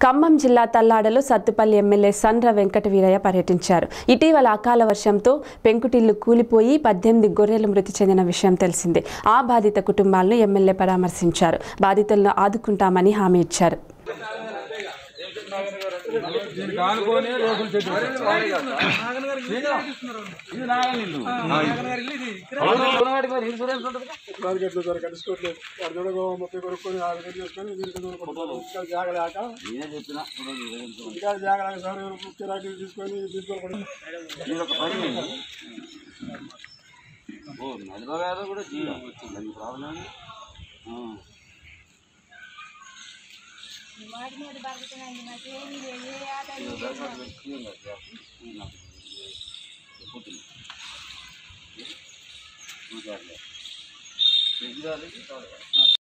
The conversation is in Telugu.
ఖమ్మం జిల్లా తల్లాడలో సత్తుపల్లి ఎమ్మెల్యే సండ్ర వెంకట వీరయ్య పర్యటించారు ఇటీవల అకాల వర్షంతో పెంకుటిల్లు కూలిపోయి పద్దెనిమిది గొర్రెలు మృతి చెందిన విషయం తెలిసిందే ఆ బాధిత కుటుంబాలను ఎమ్మెల్యే పరామర్శించారు బాధితులను ఆదుకుంటామని హామీ ఇచ్చారు దీనికి ఆనుకొని రేకుల చెట్టు ఇది నాగలిల్లు కొనవాడికి మరి ఇన్సూరెన్స్ ఉంటుంది మార్కెట్లో దొరక తీసుకోవట్లేదు వాడు చూడగో ముప్పై కొనుక్కొని ఆరు గంటలు చేసుకొని వీరికి కొనుక్కుంటారు ఇంకా జాగలేక నేనే చెప్పిన ఇంకా జాగలేక సార్ కిరాకీలు తీసుకొని తీసుకోకుండా మీరు ఒక పని చేయండి. ఓ నడిపగారు కూడా జీవం వచ్చింది ప్రాబ్లం ఏంది? ఆ. చూడాలి. చూడాలి.